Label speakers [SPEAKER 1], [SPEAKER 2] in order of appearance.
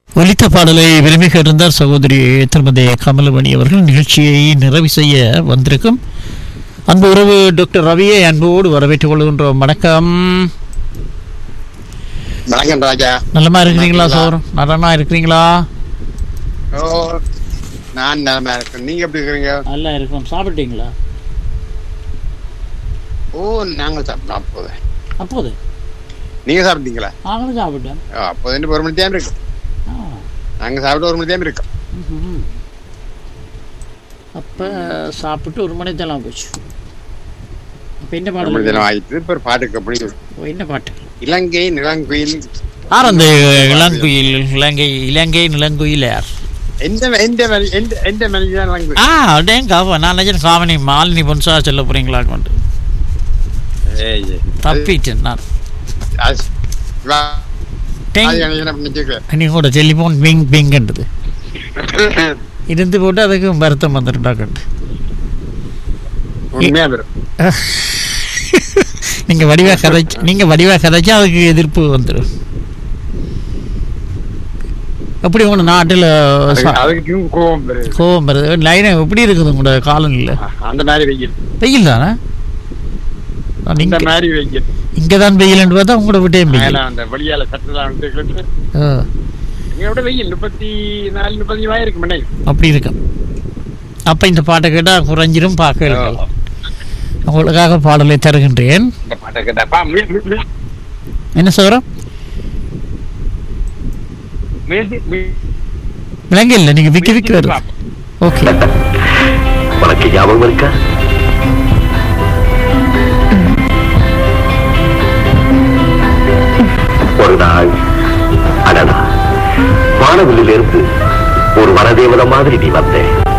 [SPEAKER 1] ஒலித்த பாடலை விரும்பி கேட்டிருந்தார் சகோதரி திருமதி கமலமணி அவர்கள் நிகழ்ச்சியை நிறைவு செய்ய வந்திருக்கும் அன்பு உறவு டாக்டர் ரவியை அன்போடு வரவேற்றுக் கொள்கின்றோம் வணக்கம்
[SPEAKER 2] வணக்கம் ராஜா
[SPEAKER 1] நலமா இருக்கிறீங்களா சோரம் நலமா இருக்கிறீங்களா
[SPEAKER 2] ஓ நான் நலமா இருக்கேன் நீங்க எப்படி இருக்கிறீங்க
[SPEAKER 1] நல்லா இருக்கும் சாப்பிட்டீங்களா
[SPEAKER 2] ஓ நாங்க சாப்பிட்டோம் அப்போது
[SPEAKER 1] அப்போது
[SPEAKER 2] நீங்க சாப்பிட்டீங்களா
[SPEAKER 1] நாங்களும் சாப்பிட்டோம்
[SPEAKER 2] ஓ, அப்போது இன்னும் ஒரு மணி டைம் இருக்கு நாங்க சாப்பிட்டு ஒரு மணி டைம் இருக்கோம்
[SPEAKER 1] அப்போ சாப்பிட்டு ஒரு மணி தேலாம் போச்சு அப்போ என்ன
[SPEAKER 2] ஒரு மணி
[SPEAKER 1] பாடல்
[SPEAKER 2] தினம் ஆயிடுச்சு இப்ப ஒரு பாட்டுக்கு அப்படி
[SPEAKER 1] ஓ, என்ன பாட்டு
[SPEAKER 2] இலங்கை நிலங்குயில்
[SPEAKER 1] யார் அந்த இளங்குயில் இலங்கை இலங்கை நிலங்குயில் யார்
[SPEAKER 2] எந்த எந்த மனி- எந்த எந்த மனிதன் நிலங்குயில்
[SPEAKER 1] ஆ அப்படியேங்க நான் நினைச்சேன் காமனி மாலினி பொன்சா சொல்ல போறீங்களா கொண்டு
[SPEAKER 2] ஏய், ஏய்.
[SPEAKER 1] தப்பிட்டேன் நான்
[SPEAKER 2] அது- வா-
[SPEAKER 1] டெங்
[SPEAKER 2] அது எனக்கு என்ன பண்ணிட்டு
[SPEAKER 1] நீ கூட டெலிஃபோன் பிங் பிங்ன்றது இருந்து போட்டு அதுக்கு வருத்தம் வந்துருண்டா கண்டு
[SPEAKER 2] உண்மையா வரும்
[SPEAKER 1] நீங்க வடிவா கதைச்சு நீங்க வடிவா கதைச்சா அதுக்கு எதிர்ப்பு வந்துடும் அப்படி உங்க நாட்டில்
[SPEAKER 2] அதுக்கு- அதுக்கு கோபம் வருது
[SPEAKER 1] கோபம் வருது லைனை எப்படி இருக்குது உங்களோட காலநிலை
[SPEAKER 2] அந்த மாதிரி வெயில்
[SPEAKER 1] வெயில் தானே
[SPEAKER 2] அந்த
[SPEAKER 1] நீங்க
[SPEAKER 2] மாதிரி வெயில்
[SPEAKER 1] இங்கே தான் வெயில்னு பார்த்தா உங்களோட விட்டே வெயில்
[SPEAKER 2] அதெல்லாம் அந்த வெளியால சட்டெல்லாம் வந்து
[SPEAKER 1] ஆ,
[SPEAKER 2] இங்க விட வெயில் முப்பத்தி நாலு முப்பத்தி ஆயிருக்கு மணி
[SPEAKER 1] அப்படி இருக்கும் அப்போ இந்த பாட்டை கேட்டால் குறைஞ்சிரும் பார்க்க உங்களுக்காக பாடலை தருகின்றேன்
[SPEAKER 2] இந்த பாட்டை கேட்டாப்பா மீ- மீ- மீ-
[SPEAKER 1] என்ன சொல்கிறோம்
[SPEAKER 2] மீ- மீ-
[SPEAKER 1] விலங்கு இல்லை நீங்கள் விக்கி விக்கி வருது
[SPEAKER 2] பாப்போம்.
[SPEAKER 1] ஓகே
[SPEAKER 3] உனக்கு ஞாபகம் இருக்கா ஒரு நாள் அடடா வானவில்லிலிருந்து ஒரு வனதேவதை மாதிரி நீ வந்தேன்